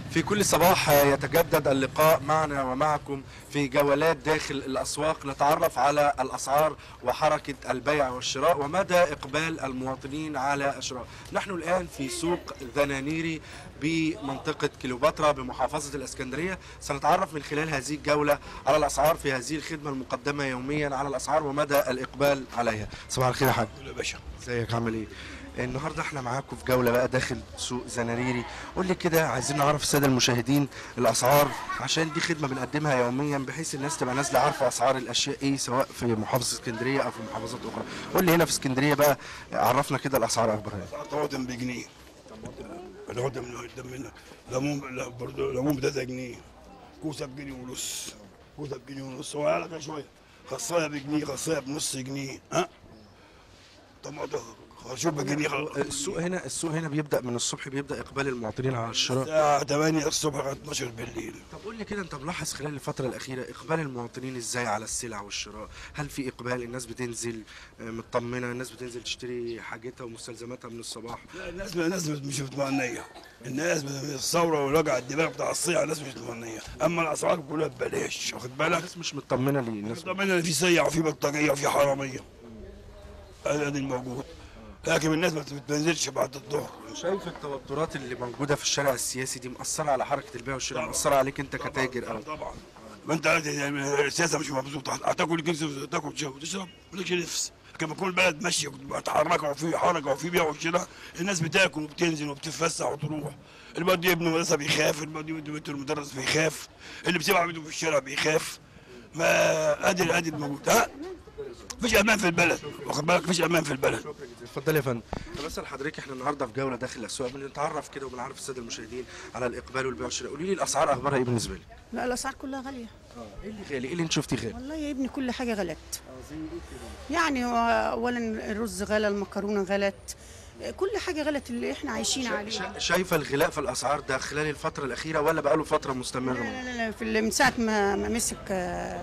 في كل صباح يتجدد اللقاء معنا ومعكم في جولات داخل الأسواق نتعرف على الأسعار وحركة البيع والشراء ومدى إقبال المواطنين على الشراء نحن الآن في سوق ذنانيري بمنطقة كيلوباترا بمحافظة الإسكندرية سنتعرف من خلال هذه الجولة على الأسعار في هذه الخدمة المقدمة يوميا على الأسعار ومدى الإقبال عليها صباح الخير يا حاج يا باشا ازيك عامل ايه النهارده احنا معاكم في جوله بقى داخل سوق زناريري قول لي كده عايزين نعرف الساده المشاهدين الاسعار عشان دي خدمه بنقدمها يوميا بحيث الناس تبقى نازله عارفه اسعار الاشياء ايه سواء في محافظه اسكندريه او في محافظات اخرى قول لي هنا في اسكندريه بقى عرفنا كده الاسعار اخبارها ايه طماطم بجنيه العودة من قدام منك ليمون لا برضه ليمون ب 3 جنيه كوسه بجنيه ونص كوسه بجنيه ونص هو اعلى شويه خصايه بجنيه خصايه بنص جنيه ها طماطم خرشوف بجنيه خ- السوق هنا السوق هنا بيبدا من الصبح بيبدا اقبال المواطنين على الشراء الساعة 8 الصبح لغاية 12 بالليل طب قول لي كده انت ملاحظ خلال الفترة الأخيرة إقبال المواطنين إزاي على السلع والشراء؟ هل في إقبال الناس بتنزل آه، مطمنة الناس بتنزل تشتري حاجتها ومستلزماتها من الصباح؟ لا الناس الناس مش مطمئنية الناس من الثورة ووجع الدماغ بتاع الصيع الناس مش مطمئنية أما الأسعار كلها ببلاش واخد بالك الناس مش مطمنة ليه؟ الناس طبعا ان في سيع وفي بلطجيه وفي حراميه هذا دي الموجود لكن الناس ما بتنزلش بعد الظهر شايف التوترات اللي موجودة في الشارع السياسي دي مأثرة على حركة البيع والشراء مأثرة عليك أنت كتاجر أو طبعا ما انت عارف يعني السياسه مش مبسوطه هتاكل كنز تاكل تشرب وتشرب مالكش نفس لما تكون البلد ماشيه متحركه وفي حركه وفي بيع وشراء الناس بتاكل وبتنزل وبتتفسح وتروح اللي بده ابنه مدرسه بيخاف اللي بده يودي بنته المدرس بيخاف اللي بيسيب عبيده في الشارع بيخاف ما ادي ادي الموجود ها مفيش امان في البلد واخد بالك مفيش امان في البلد اتفضل يا فندم طب مثلا حضرتك احنا النهارده في جولة داخل الأسواق بنتعرف كده وبنعرف السادة المشاهدين على الإقبال والبيع والشراء قولي لي الأسعار أخبارها إيه بالنسبة لك؟ لا الاسعار كلها غاليه إيه اللي غالي؟ إيه اللي أنت شفتيه غالي؟ والله يا ابني كل حاجه غلت يعني هو اولا الرز غلى المكرونه غلت كل حاجه غلت اللي احنا عايشين عليها شا- شايفه الغلاء في الاسعار ده خلال الفتره الاخيره ولا بقاله فتره لا مستمره لا لا, لا في ال- من ساعه ما ما مسك آه،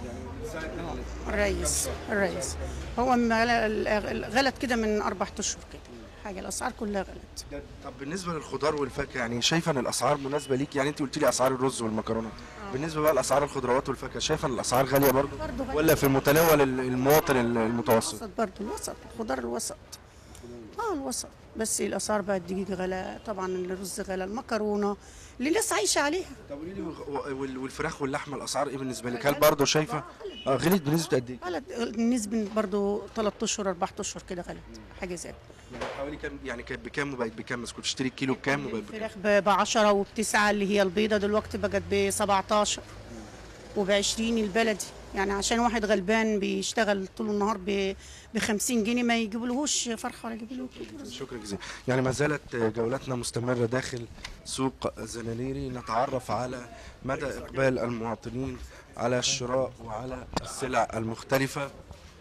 الرئيس الرئيس هو ما غلا- ال- غلت كده من اربع اشهر كده حاجه الاسعار كلها غلت طب بالنسبه للخضار والفاكهه يعني شايفه ان الاسعار مناسبه ليك يعني انت قلت لي اسعار الرز والمكرونه بالنسبه بقى لاسعار الخضروات والفاكهه شايفه ان الاسعار غاليه برضه برضه غالية. ولا في متناول ال- المواطن ال- المتوسط الوسط برضه الوسط الخضار الوسط اه الوسط بس الاسعار بقى الدقيق غلا طبعا الرز غلا المكرونه اللي الناس عايشه عليها طب قولي لي وال- وال- والفراخ واللحمه الاسعار ايه بالنسبه لك هل برضه شايفه اه غليت بنسبه قد ايه غلت النسبة برضه 3 اشهر 4 اشهر كده غلت حاجه زي كده. يعني حوالي كام يعني كانت بكام وبقت بكام بس كنت تشتري الكيلو بكام وبقت بكام الفراخ ب 10 وبتسعة اللي هي البيضه دلوقتي بقت ب 17 وب 20 البلدي يعني عشان واحد غلبان بيشتغل طول النهار ب 50 جنيه ما يجيبلهوش فرخه ولا يجيبله شكرا جزيلا يعني ما زالت جولتنا مستمرة داخل سوق زنانيري نتعرف على مدى إقبال المواطنين على الشراء وعلى السلع المختلفة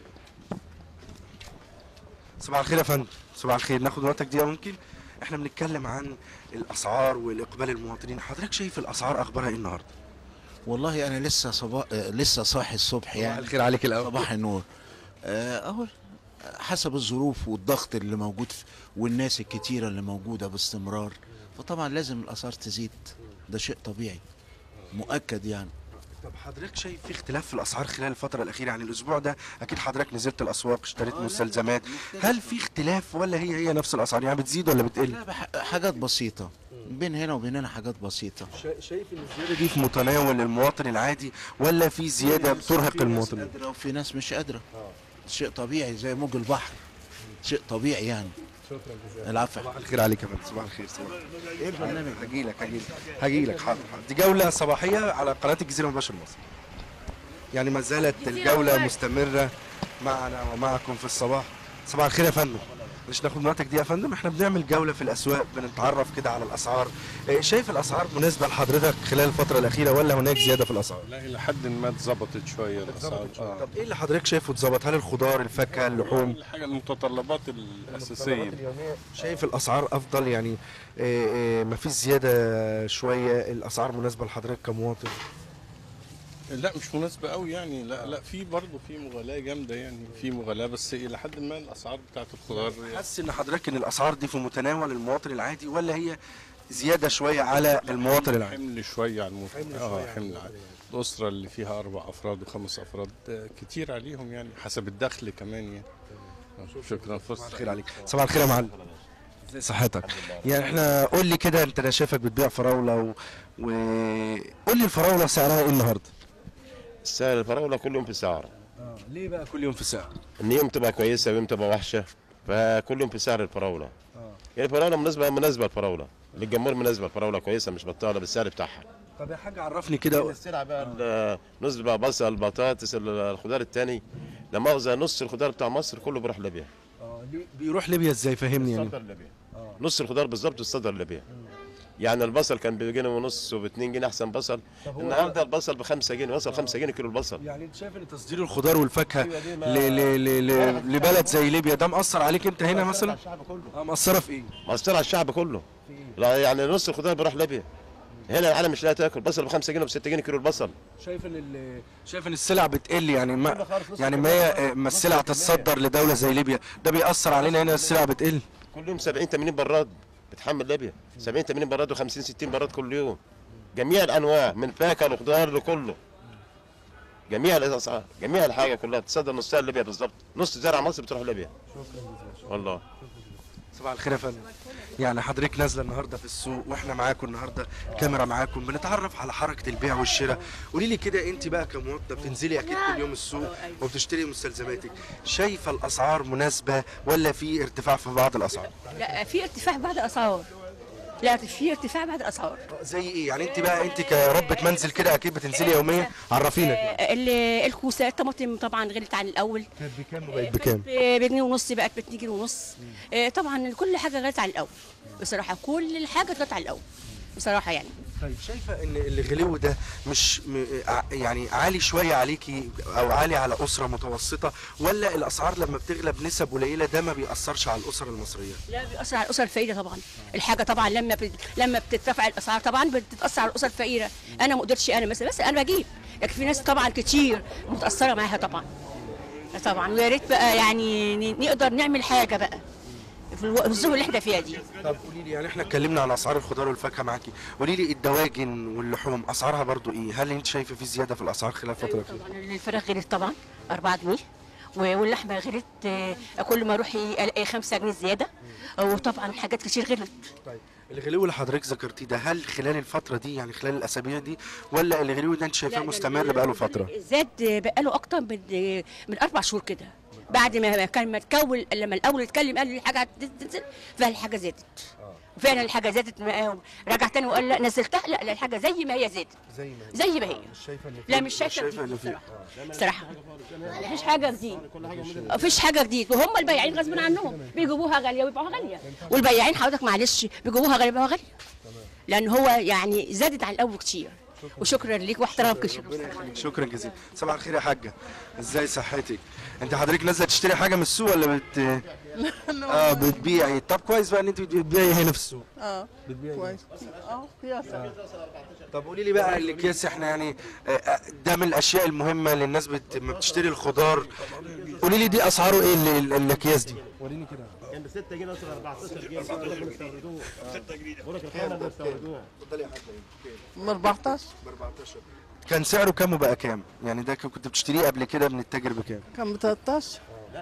صباح الخير يا فندم صباح الخير ناخد وقتك دقيقة ممكن احنا بنتكلم عن الأسعار والإقبال المواطنين حضرتك شايف الأسعار أخبارها إيه النهاردة والله انا لسه صبا... آه، لسه صاحي الصبح يعني الخير عليك الأول صباح النور آه، اهو حسب الظروف والضغط اللي موجود في- والناس الكتيرة اللي موجودة باستمرار فطبعا لازم الاسعار تزيد ده شيء طبيعي مؤكد يعني طب حضرتك شايف في اختلاف في الاسعار خلال الفتره الاخيره يعني الاسبوع ده اكيد حضرتك نزلت الاسواق اشتريت مستلزمات هل في اختلاف ولا هي هي نفس الاسعار يعني بتزيد ولا بتقل لا بح... حاجات بسيطة بين هنا وبين هنا حاجات بسيطة شايف ان الزياده دي في متناول المواطن العادي ولا في زياده بترهق في ناس المواطن قادرة وفي ناس مش قادرة شيء طبيعي زي موج البحر شيء طبيعي يعني العفو صباح الخير عليك يا فندم صباح الخير صباح ايه البرنامج هجي لك هجي لك هجي لك حاضر حاضر دي جوله صباحيه على قناه الجزيره مباشر مصر يعني ما زالت الجوله مستمره معنا ومعكم في الصباح صباح الخير يا فندم مش ناخد وقتك دي يا فندم احنا بنعمل جوله في الاسواق بنتعرف كده على الاسعار إيه، شايف الاسعار مناسبه لحضرتك خلال الفتره الاخيره ولا هناك زياده في الاسعار لا الى حد ما اتظبطت شويه الاسعار اه طب ايه اللي حضرتك شايفه اتظبط هل الخضار الفاكهه اللحوم الحاجه المتطلبات الاساسيه شايف الاسعار افضل يعني ما فيش زياده شويه الاسعار مناسبه لحضرتك كمواطن لا مش مناسبه قوي يعني لا لا في برضه في مغالاه جامده يعني في مغالاه بس الى حد ما الاسعار بتاعت الخضار حاسس ان حضرتك ان الاسعار دي في متناول المواطن العادي ولا هي زياده شويه على المواطن العادي حمل شويه على المواطن اه حمل على الاسره اللي فيها اربع افراد وخمس افراد آه، كتير عليهم يعني حسب الدخل كمان يعني آه، شكرا فرصه خير عليك صباح الخير يا معلم ازي صحتك يعني احنا قول لي كده انت انا شايفك بتبيع فراوله و... وقول لي الفراوله سعرها ايه النهارده سعر الفراولة كل يوم في سعر ليه بقى كل يوم في سعر ان يوم تبقى كويسة ويوم تبقى وحشة فكل يوم في سعر الفراولة يعني الفراولة مناسبة مناسبة الفراولة للجمهور مناسبة الفراولة كويسة مش بطالة بالسعر بتاعها طب يا حاج عرفني كده السلعة بقى ال- نص بقى بصل بطاطس ال- الخضار التاني لا مؤاخذة نص الخضار بتاع مصر كله بيروح ليبيا بيروح ليبيا ازاي فهمني يعني صدر ليبيا نص الخضار بالظبط الصدر ليبيا يعني البصل كان بجنيه ونص وب 2 جنيه احسن بصل النهارده البصل ب 5 جنيه وصل 5 جنيه كيلو البصل يعني انت شايف ان تصدير الخضار والفاكهه ل... ل... ل... ل... لبلد زي ليبيا ده مأثر عليك انت هنا مثلا اه مأثره في ايه مأثر على الشعب كله لا يعني نص الخضار بيروح ليبيا هنا العالم مش لاقي تاكل بصل ب 5 جنيه وب 6 جنيه كيلو البصل شايف ان ال... شايف ان السلع بتقل يعني ما يعني ما هي ما السلع تتصدر لدوله زي ليبيا ده بيأثر علينا هنا السلع بتقل كل يوم 70 80 براد بتحمل ليبيا 70 80 براد و50 60 براد كل يوم جميع الانواع من فاكهه لخضار لكله جميع الاسعار جميع الحاجه كلها بتصدر نصها ليبيا بالظبط نص زرع مصر بتروح ليبيا والله صباح الخير يا فندم يعني حضرتك نازله النهارده في السوق واحنا معاكم النهارده كاميرا معاكم بنتعرف على حركه البيع والشراء قولي لي كده انت بقى كمواطنه بتنزلي اكيد كل يوم السوق وبتشتري مستلزماتك شايفه الاسعار مناسبه ولا في ارتفاع في بعض الاسعار لا في ارتفاع بعد الاسعار لا في ارتفاع بعد الاسعار زي ايه يعني انت بقى انت كربة منزل كده اكيد بتنزلي يوميا عرفينا كده. آه، ال- الكوسه الطماطم طبعا غلت عن الاول كانت بكام آه، وبقت بكام كانت ب- بجنيه ونص بقت ب 2 جنيه ونص آه، طبعا كل حاجه غلت عن الاول بصراحه كل الحاجه غلت عن الاول بصراحه يعني طيب شايفه ان الغلو ده مش م... ع- يعني عالي شويه عليكي او عالي على اسره متوسطه ولا الاسعار لما بتغلى بنسب قليله ده ما بيأثرش على الاسر المصريه لا بيأثر على الاسر الفقيره طبعا الحاجه طبعا لما بت... لما بترتفع الاسعار طبعا بتتاثر على الاسر الفقيره انا ما قدرتش انا مثلا بس انا بجيب لكن في ناس طبعا كتير متاثره معاها طبعا طبعا ويا ريت بقى يعني ن- نقدر نعمل حاجه بقى في الو- في الظروف اللي احنا فيها دي طب قولي لي يعني احنا اتكلمنا عن اسعار الخضار والفاكهه معاكي قولي لي الدواجن واللحوم اسعارها برضو ايه هل انت شايفه في زياده في الاسعار خلال الفتره الأخيرة؟ طبعا الفراخ غلت طبعا 4 جنيه و- واللحمه غلت آه، كل ما اروح الاقي 5 جنيه زياده وطبعا حاجات كتير غلت طيب الغلو اللي حضرتك ذكرتيه ده هل خلال الفتره دي يعني خلال الاسابيع دي ولا الغلو ده انت شايفاه لا، مستمر بقاله فتره زاد بقاله اكتر من من اربع شهور كده بعد ما كان متكون لما الاول اتكلم قال لي الحاجه هتنزل فالحاجه زادت فعلا الحاجه زادت ما- رجع تاني وقال لا نزلتها لا لا الحاجه زي ما هي زادت زي ما هي زي ما هي مش شايفه ان في- لا مش شايفه شايفه جديد ان في بصراحه صراحه مفيش حاجه جديد مفيش حاجه جديد وهم البياعين غصب عنهم بيجيبوها غاليه ويبيعوها غاليه والبياعين حضرتك معلش بيجيبوها غاليه ويبيعوها غاليه لان هو يعني زادت عن الاول كتير وشكرا ليك واحترامك شكرا جزيلا صباح الخير يا حاجه ازاي صحتك انت حضرتك نازله تشتري حاجه من السوق ولا بت اه بتبيعي طب كويس بقى ان انت بتبيعي هنا في السوق اه كويس اه قياسة طب قولي لي بقى الاكياس احنا يعني آه، آه، ده من الاشياء المهمه اللي الناس بت... ما بتشتري الخضار قولي لي دي اسعاره ايه ال- ال- الاكياس دي وريني كده كان ب 6 جنيه وصل 14 جنيه ب 14 ب 14 كان سعره كام وبقى كام يعني ده كنت بتشتريه قبل كده من التاجر بكام كان ب 13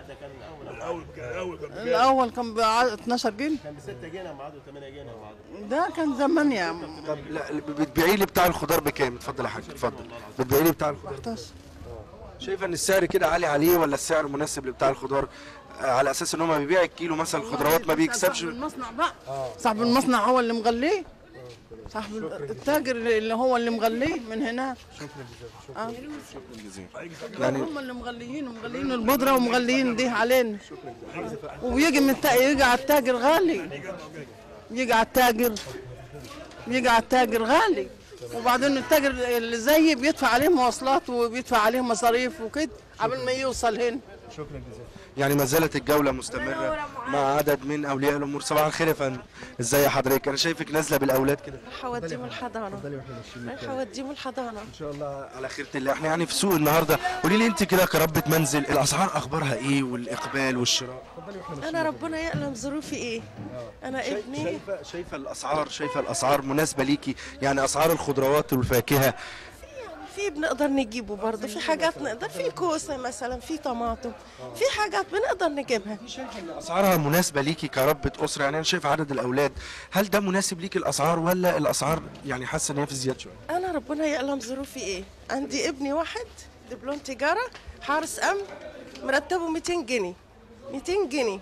الاول كان ب 12 جنيه كان ب 6 جنيه مع عدو 8 جنيه مع عدو ده كان زمان يا عم طب لا بتبيعي لي بتاع الخضار بكام اتفضل يا حاج اتفضل بتبيعي لي بتاع الخضار 14 شايفه ان السعر كده عالي عليه ولا السعر مناسب لبتاع الخضار آه، على اساس ان هو بيبيع الكيلو مثلا الخضروات ما بيكسبش صاحب المصنع بقى صاحب المصنع هو اللي مغليه صاحب التاجر اللي هو اللي مغليه من هنا آه. يعني هم اللي مغليين ومغليين البودره ومغليين دي علينا وبيجي من التا... يجي على التاجر غالي يجي على التاجر يجي على التاجر غالي وبعدين التاجر اللي زيي بيدفع عليه مواصلات وبيدفع عليه مصاريف وكده قبل ما يوصل هنا يعني ما زالت الجوله مستمره مع عدد من اولياء الامور صباح الخير يا فندم ازي حضرتك انا شايفك نازله بالاولاد كده حوديهم الحضانة حوديهم الحضانة ان شاء الله على خيرة الله احنا يعني في سوق النهارده قولي لي انت كده كربة منزل الاسعار اخبارها ايه والاقبال والشراء أنا ربنا يعلم ظروفي إيه أنا ابني شايفه شايفه الاسعار شايفه الاسعار مناسبه ليكي يعني اسعار الخضروات والفاكهه في بنقدر نجيبه برضه في حاجات نقدر في كوسة مثلا في طماطم في حاجات بنقدر نجيبها اسعارها مناسبه ليكي كربة اسره يعني انا شايف عدد الاولاد هل ده مناسب ليكي الاسعار ولا الاسعار يعني حاسه ان هي في زياده شويه أنا ربنا يعلم ظروفي إيه عندي ابني واحد دبلوم تجارة حارس أمن مرتبه 200 جنيه 200 جنيه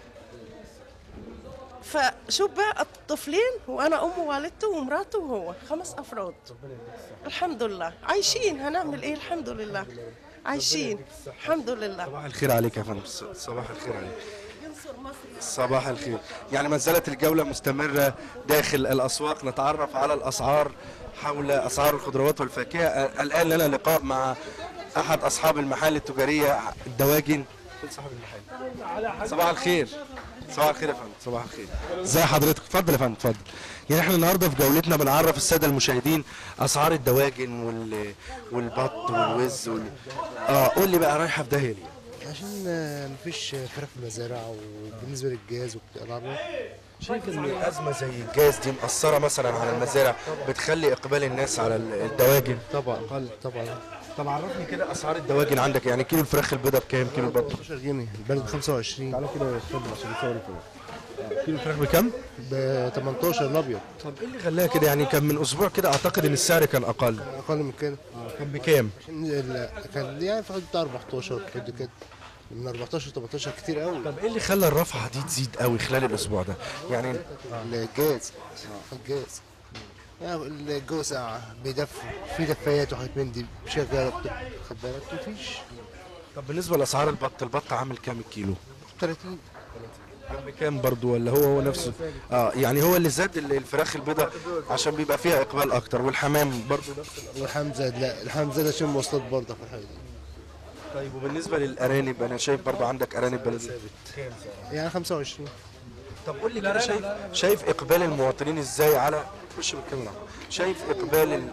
فشوف بقى الطفلين وانا ام والدته ومراته وهو خمس افراد الحمد لله عايشين هنعمل ايه الحمد لله عايشين الحمد لله صباح الخير عليك يا فندم صباح الخير عليك صباح الخير يعني ما زالت الجولة مستمرة داخل الأسواق نتعرف على الأسعار حول أسعار الخضروات والفاكهة الآن لنا لقاء مع أحد أصحاب المحال التجارية الدواجن فين صاحب المحل صباح الخير صباح الخير يا فندم صباح الخير ازي حضرتك اتفضل يا فندم اتفضل يعني احنا النهارده في جولتنا بنعرف الساده المشاهدين اسعار الدواجن وال... والبط والوز وال... اه قول لي بقى رايحه في داهيه ليه عشان آه، مفيش فراخ في المزارع وبالنسبه للجاز والارابه شايف ان الازمه زي الجاز دي مأثره مثلا على المزارع بتخلي اقبال الناس على ال- الدواجن طبعا قل طبعا طب عرفني كده اسعار الدواجن عندك يعني كيلو الفراخ البيضاء بكام كيلو البط 15 جنيه البلد ب 25 تعالى كده اتفضل عشان نصور كيلو الفراخ بكام ب 18 الابيض طب ايه اللي خلاها كده يعني كان من اسبوع كده اعتقد ان السعر كان اقل اقل من كده كان بكام عشان ال- كان يعني في حدود 14 في حدود كده من 14 18 كتير قوي طب ايه اللي خلى الرفعه دي تزيد قوي خلال الاسبوع ده يعني الجاز الجاز يعني الجو ساعة بيدفوا في دفايات وحاجات من دي شغالة خد بالك مفيش طب بالنسبه لاسعار البط البط عامل كام الكيلو 30 كان بكام برضو ولا هو هو نفسه اه يعني هو اللي زاد ال- الفراخ البيضاء عشان بيبقى فيها اقبال اكتر والحمام برضو نفس والحمد زاد لا الحمد زاد عشان مواصلات برضه في الحاجة دي طيب وبالنسبه للارانب انا شايف برضو عندك ارانب بلدي يعني 25 طب قول لي كده شايف شايف اقبال المواطنين ازاي على خش بالكاميرا شايف اقبال ال...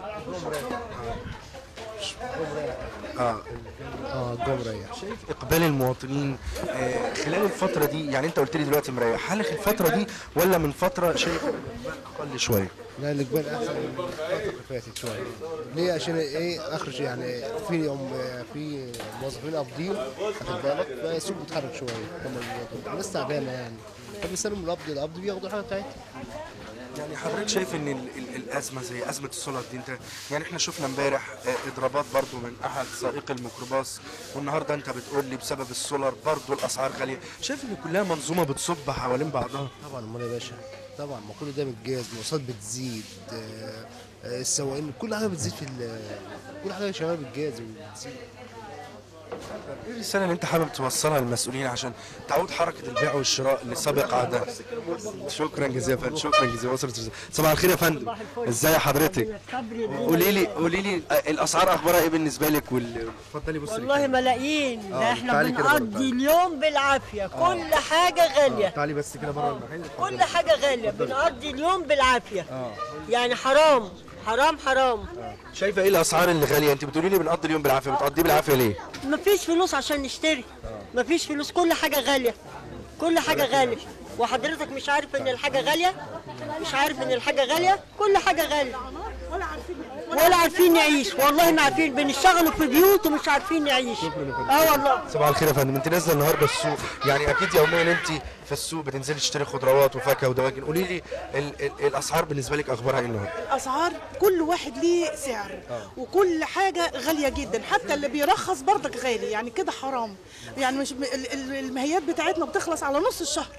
اه اه الجو مريح شايف اقبال المواطنين آه خلال الفتره دي يعني انت قلت لي دلوقتي مريح هل الفتره دي ولا من فتره شايف الاقبال اقل شويه لا الاقبال احسن من الفتره اللي فاتت شويه ليه عشان ايه اخر شيء يعني في يوم في موظفين قابضين واخد بالك فالسوق بيتحرك شويه هم الناس تعبانه يعني فبيستلموا القبض القبض بياخدوا الحاجه بتاعتهم يعني حضرتك شايف ان ال ال الازمه زي ازمه السولار دي انت يعني احنا شفنا امبارح آه، اضرابات برضو من احد سائق الميكروباص والنهارده انت بتقول لي بسبب السولار برضو الاسعار غاليه شايف ان كلها منظومه بتصب حوالين بعضها طبعا امال يا باشا طبعا ما كل ده من الجاز المواصلات بتزيد آه، آه، السواقين كل حاجه بتزيد في ال- كل حاجه شغاله بالجاز وبتزيد ايه الرساله اللي انت حابب توصلها للمسؤولين عشان تعود حركه البيع والشراء لسابق عادها شكرا جزيلا يا فندم شكرا جزيلا وصلت الرسالة. صباح الخير يا فندم ازاي حضرتك قولي لي قولي لي آه، الاسعار اخبارها ايه بالنسبه لك وال اتفضلي بصي والله ملايين ده آه، احنا تعالي كده بره، بنقضي اليوم بالعافيه كل حاجه غاليه تعالي بس كده بره المحل كل حاجه غاليه بنقضي اليوم بالعافيه يعني حرام حرام حرام شايفه ايه الاسعار اللي غاليه انت بتقولي لي بنقضي اليوم بالعافيه بتقضيه بالعافيه ليه مفيش فلوس عشان نشتري مفيش فلوس كل حاجه غاليه كل حاجه غاليه وحضرتك مش عارف ان الحاجه غاليه مش عارف ان الحاجه غاليه كل حاجه غاليه ولا عارفين نعيش والله ما عارفين بنشتغلوا في بيوت ومش عارفين نعيش اه والله صباح الخير يا فندم انت نازله النهارده السوق يعني اكيد يوميا انت في السوق بتنزلي تشتري خضروات وفاكهه ودواجن قولي لي ال ال الاسعار بالنسبه لك اخبارها ايه النهارده الاسعار كل واحد ليه سعر وكل حاجه غاليه جدا حتى اللي بيرخص برضك غالي يعني كده حرام يعني مش ال- ال- المهيات بتاعتنا بتخلص على نص الشهر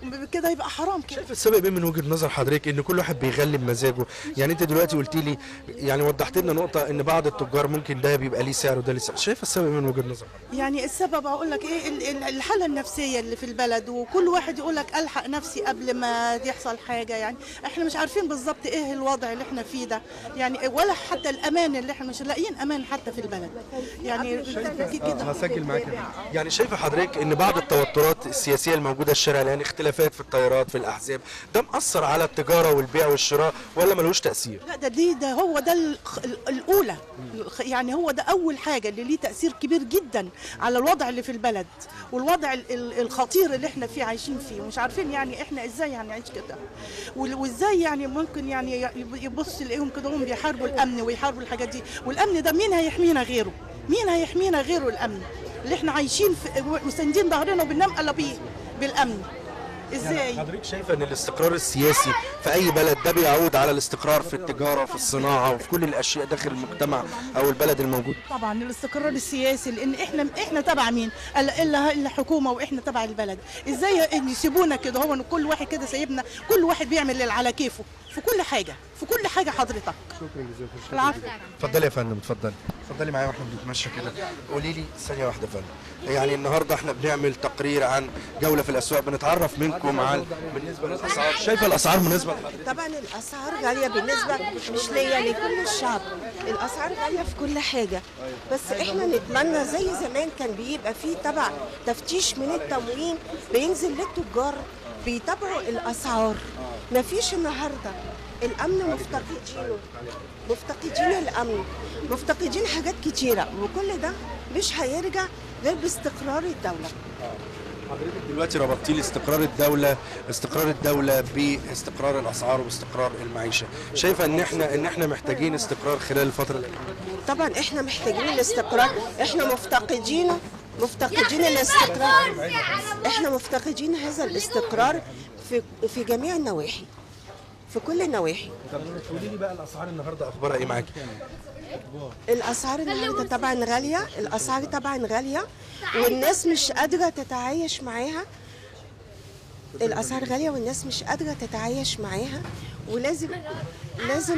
كده يبقى حرام كده شايف السبب ايه من وجهه نظر حضرتك ان كل واحد بيغلي بمزاجه يعني انت دلوقتي قلت لي يعني وضحت لنا نقطه ان بعض التجار ممكن ده بيبقى ليه سعر وده ليه سعر شايف السبب إيه من وجهه نظر يعني السبب اقول لك ايه ال- ال- الحاله النفسيه اللي في البلد وكل واحد يقول لك الحق نفسي قبل ما يحصل حاجه يعني احنا مش عارفين بالظبط ايه الوضع اللي احنا فيه ده يعني ولا حتى الامان اللي احنا مش لاقيين امان حتى في البلد يعني كده هسجل معاك يعني شايفه حضرتك ان بعض التوترات السياسيه الموجوده في الشارع يعني اختلافات في التيارات في الاحزاب ده مأثر على التجاره والبيع والشراء ولا ملوش تاثير لا ده دي ده هو ده الخ- ال- الاولى الخ- يعني هو ده اول حاجه اللي ليه تاثير كبير جدا على الوضع اللي في البلد والوضع ال- ال- الخطير اللي احنا فيه عايشين فيه ومش عارفين يعني احنا ازاي هنعيش كده وال- وازاي يعني ممكن يعني ي- يبص يلاقيهم كده هم بيحاربوا الامن ويحاربوا الحاجات دي والامن ده مين هيحمينا غيره مين هيحمينا غيره الامن اللي احنا عايشين في وساندين ظهرنا وبننام الا بيه بالامن ازاي حضرتك شايفه ان الاستقرار السياسي في اي بلد ده بيعود على الاستقرار في التجاره وفي الصناعه وفي كل الاشياء داخل المجتمع او البلد الموجود طبعا الاستقرار السياسي لان احنا احنا تبع مين؟ الا الا إلا الحكومه واحنا تبع البلد، ازاي إن يسيبونا كده هو إن كل واحد كده سايبنا كل واحد بيعمل اللي على كيفه في كل حاجه في كل حاجه حضرتك شكرا جزيلا العفو اتفضلي يا فندم اتفضلي اتفضلي معايا واحنا بنتمشى كده قولي لي ثانيه واحده يا فندم يعني النهارده احنا بنعمل تقرير عن جوله في الاسواق بنتعرف منكم عن بالنسبه للاسعار شايفه الاسعار مناسبه لحضرتك طبعا الاسعار غاليه بالنسبه مش ليا لكل الشعب الاسعار غاليه في كل حاجه بس احنا نتمنى زي زمان كان بيبقى فيه تبع تفتيش من التموين بينزل للتجار بيتابعوا الاسعار مفيش النهارده الامن مفتقدينه مفتقدين الامن مفتقدين حاجات كتيره وكل ده مش هيرجع غير باستقرار الدوله حضرتك دلوقتي ربطتي لي استقرار الدوله استقرار الدوله باستقرار الاسعار وباستقرار المعيشه شايفه ان احنا ان احنا محتاجين استقرار خلال الفتره اللي طبعا احنا محتاجين الاستقرار احنا مفتقدينه مفتقدين الاستقرار احنا مفتقدين هذا الاستقرار في في جميع النواحي في كل النواحي طب قولي لي بقى الاسعار النهارده اخبارها ايه معاكي الاسعار النهارده طبعا غاليه الاسعار طبعا غاليه والناس مش قادره تتعايش معاها الاسعار غاليه والناس مش قادره تتعايش معاها ولازم لازم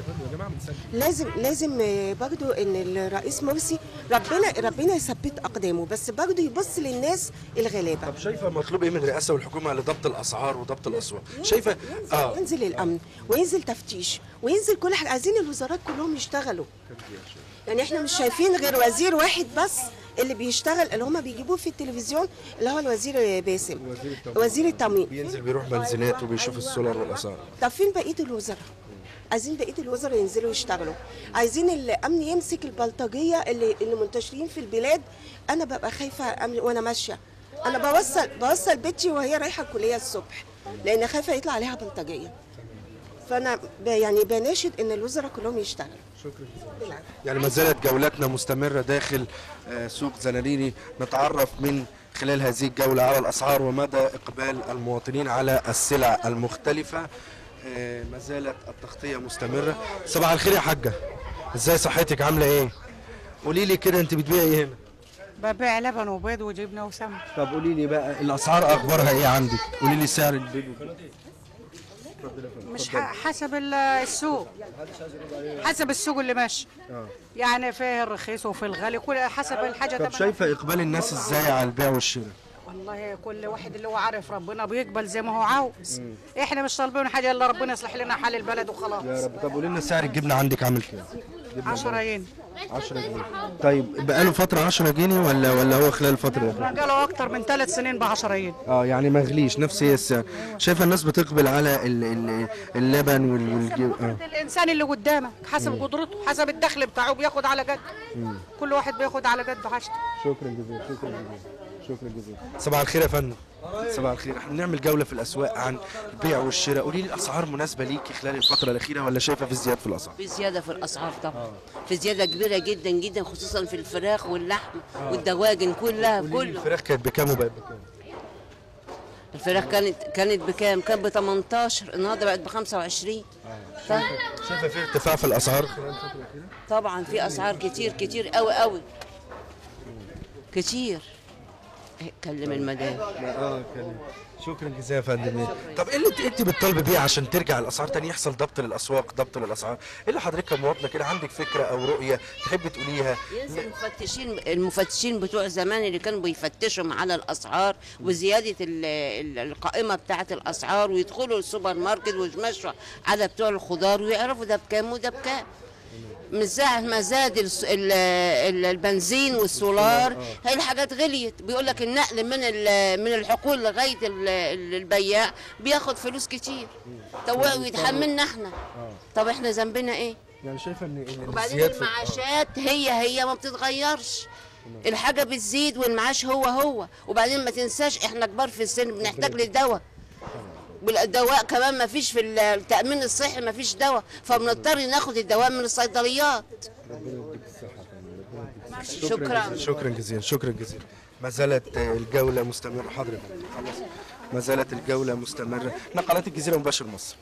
لازم لازم برضو ان الرئيس مرسي ربنا ربنا يثبت اقدامه بس برضو يبص للناس الغلابه طب شايفه مطلوب ايه من الرئاسه والحكومه لضبط الاسعار وضبط الاسواق شايفه اه ينزل الامن وينزل تفتيش وينزل كل حاجه عايزين الوزارات كلهم يشتغلوا يعني احنا مش شايفين غير وزير واحد بس اللي بيشتغل اللي هم بيجيبوه في التلفزيون اللي هو الوزير باسم وزير التموين بينزل بيروح بنزينات وبيشوف السولار والاسعار طب فين بقيه الوزراء عايزين بقيه الوزراء ينزلوا يشتغلوا عايزين الامن يمسك البلطجيه اللي اللي منتشرين في البلاد انا ببقى خايفه أمن وانا ماشيه انا بوصل بوصل بنتي وهي رايحه الكليه الصبح لان خايفه يطلع عليها بلطجيه فانا ب- يعني بناشد ان الوزراء كلهم يشتغلوا شكرا يعني ما زالت جولتنا مستمرة داخل آه، سوق زناريري نتعرف من خلال هذه الجولة على الأسعار ومدى إقبال المواطنين على السلع المختلفة آه، ما زالت التغطية مستمرة صباح الخير يا حاجة ازاي صحتك عاملة ايه قولي لي كده انت بتبيعي ايه هنا ببيع لبن وبيض وجبنه وسمك طب قولي لي بقى الأسعار أخبارها ايه عندك قولي لي سعر البيض وكده. مش ح- حسب ال- السوق حسب السوق اللي ماشي آه. يعني فيه الرخيص وفي الغالي كل حسب الحاجه طب تبع- شايفة إقبال الناس ازاي على البيع والشراء والله كل واحد اللي هو عارف ربنا بيقبل زي ما هو عاوز احنا مش طالبين حاجه الا ربنا يصلح لنا حال البلد وخلاص يا رب طب قولي لنا سعر الجبنة عندك عامل كام 10 ين 10 جنيه طيب بقاله فترة 10 جنيه ولا ولا هو خلال الفترة دي؟ قالوا اكتر من ثلاث سنين ب 10 ين اه يعني ما غليش نفس هي السعر شايفه الناس بتقبل على ال ال اللبن وال والجب اه الانسان اللي قدامك حسب مم. قدرته حسب الدخل بتاعه بياخد على قد مم. كل واحد بياخد على قد حاجته شكرا جزيلا شكرا جزيلا شكرا جزيلا صباح الخير يا فندم صباح الخير احنا بنعمل جوله في الاسواق عن البيع والشراء قولي لي الاسعار مناسبه ليكي خلال الفتره الاخيره ولا شايفه في زياده في الاسعار في زيادة في الأسعار طبعا في زيادة كبيرة جدا جدا خصوصا في الفراخ واللحم والدواجن كلها قولي لي كله الفراخ كانت بكام وبقت بكام الفراخ كانت كانت بكام؟ كانت ب 18 النهارده بقت ب 25 طيب. شايفه في ارتفاع في الاسعار خلال الفتره الاخيره طبعا في أسعار كتير كتير قوي قوي كتير كلم المدام اه كلام شكرا جزيلا يا فندم طب ايه اللي انت بتطالبي بيه عشان ترجع الاسعار تاني يحصل ضبط للاسواق ضبط للاسعار ايه اللي حضرتك كمواطنه كده عندك فكره او رؤيه تحبي تقوليها ينزل المفتشين المفتشين بتوع زمان اللي كانوا بيفتشوا على الاسعار وزياده ال- ال- القائمه بتاعه الاسعار ويدخلوا السوبر ماركت ويتمشوا على بتوع الخضار ويعرفوا ده بكام وده بكام من ساعة ما زاد الس- ال- ال- البنزين والسولار هاي الحاجات غليت بيقول لك النقل من ال- من الحقول لغاية ال- ال- البياع بياخد فلوس كتير طب ويتحملنا احنا طب احنا ذنبنا ايه؟ يعني شايفه ان ان وبعدين الزياد في- المعاشات هي هي ما بتتغيرش الحاجة بتزيد والمعاش هو هو وبعدين ما تنساش احنا كبار في السن بنحتاج للدواء والدواء كمان ما فيش في التأمين الصحي ما فيش دواء فبنضطر ناخد الدواء من الصيدليات شكرا شكرا جزيلا شكرا جزيلا ما زالت الجولة مستمرة حضرتك خلاص ما زالت الجولة مستمرة نقلات الجزيرة مباشر مصر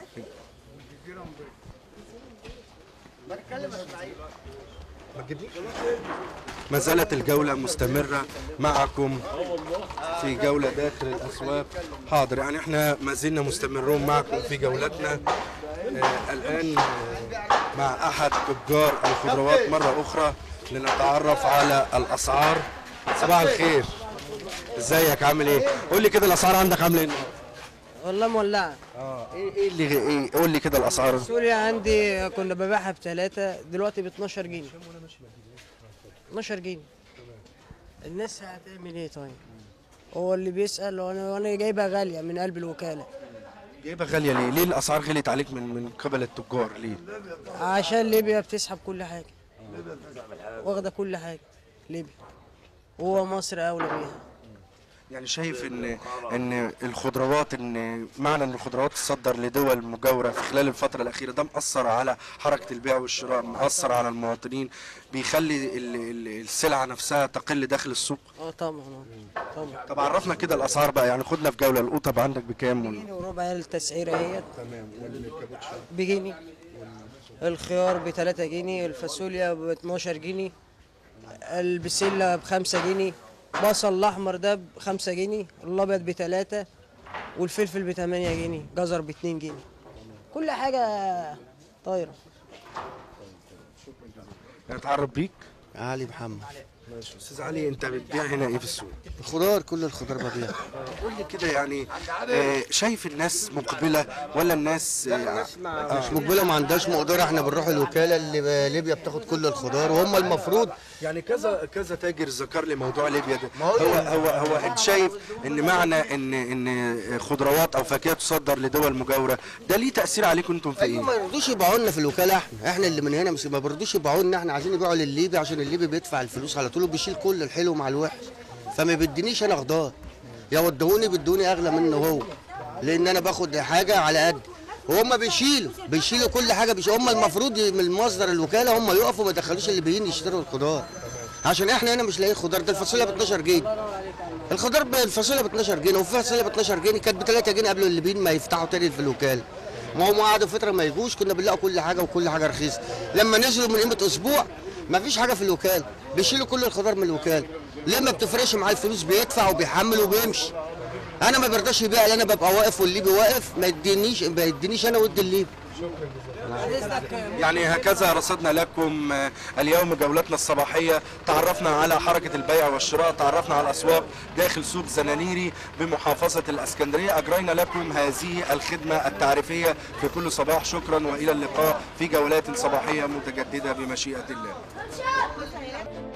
ما تجيبنيش ما زالت الجولة مستمرة معكم في جولة داخل الأسواق حاضر يعني احنا ما زلنا مستمرون معكم في جولتنا آه الآن آه مع أحد تجار الخضروات مرة أخرى لنتعرف على الأسعار صباح الخير ازيك عامل ايه؟ قول لي كده الأسعار عندك عاملة ايه؟ والله مولعة اه ايه ايه اللي ايه قول لي كده الأسعار سوريا عندي كنا ببيعها بثلاثة دلوقتي ب 12 جنيه 12 جنيه الناس هتعمل ايه طيب؟ هو اللي بيسأل وانا وانا جايبها غالية من قلب الوكالة جايبة غالية ليه؟ ليه الأسعار غليت عليك من من قبل التجار ليه؟ عشان ليبيا بتسحب كل حاجة واخدة كل حاجة ليبيا وهو مصر أولى بيها يعني شايف ان ان الخضروات ان معنى ان الخضروات تصدر لدول مجاوره في خلال الفتره الاخيره ده مأثر على حركه البيع والشراء مأثر على المواطنين بيخلي ال- ال- السلعه نفسها تقل داخل السوق اه طبعا آه، طبعا طب عرفنا كده الاسعار بقى يعني خدنا في جوله القطب عندك بكام وال- جنيه وربع التسعيرة اهي تمام والكابوتشا بجنيه الخيار ب 3 جنيه الفاصوليا ب 12 جنيه البسلة ب 5 جنيه بصل الاحمر ده ب 5 جنيه الابيض ب 3 والفلفل ب 8 جنيه جزر ب 2 جنيه كل حاجة طايرة نتعرف بيك علي محمد ماشي استاذ علي انت بتبيع هنا ايه في السوق الخضار كل الخضار ببيع قول لي كده يعني آه، شايف الناس مقبله ولا الناس آه، مش مقبله ما عندهاش مقدره احنا بنروح الوكاله اللي ب- ليبيا بتاخد كل الخضار وهم المفروض يعني كذا كذا تاجر ذكر لي موضوع ليبيا ده هو هو هو انت شايف ان معنى ان ان خضروات او فاكهه تصدر لدول مجاوره ده ليه تاثير عليكم انتم في ايوه ما ايه؟ يرضوش يبيعوا لنا في الوكاله احنا احنا اللي من هنا مش ما بيرضوش يبيعوا لنا احنا عايزين يبيعوا للليبي عشان الليبي بيدفع الفلوس على طول وبيشيل كل الحلو مع الوحش فما بيدينيش انا خضار يا ودهوني بيدوني اغلى منه هو لان انا باخد حاجه على قد وهم بيشيلوا بيشيلوا كل حاجه بيشيلوا هم المفروض من مصدر الوكاله هم يقفوا ما يدخلوش الليبيين يشتروا الخضار عشان احنا هنا مش لاقيين خضار ده الفاصوليا ب 12 جنيه الخضار ب- الفاصوليا ب 12 جنيه وفي فاصوليا ب 12 جنيه كانت ب 3 جنيه قبل الليبيين ما يفتحوا تاني في الوكاله ما هم قعدوا فتره ما يجوش كنا بنلاقي كل حاجه وكل حاجه رخيصه لما نزلوا من قيمه اسبوع ما فيش حاجه في الوكاله بيشيلوا كل الخضار من الوكاله ليه ما بتفرقش معاه الفلوس بيدفع وبيحمل وبيمشي انا ما برضاش يبيع لان انا ببقى واقف والليبي واقف ما يدينيش ما يدينيش انا ودي الليبي يعني هكذا رصدنا لكم آه، اليوم جولتنا الصباحيه تعرفنا على حركه البيع والشراء تعرفنا على الاسواق داخل سوق زنانيري بمحافظه الاسكندريه اجرينا لكم هذه الخدمه التعريفيه في كل صباح شكرا والى اللقاء في جولات صباحيه متجدده بمشيئه الله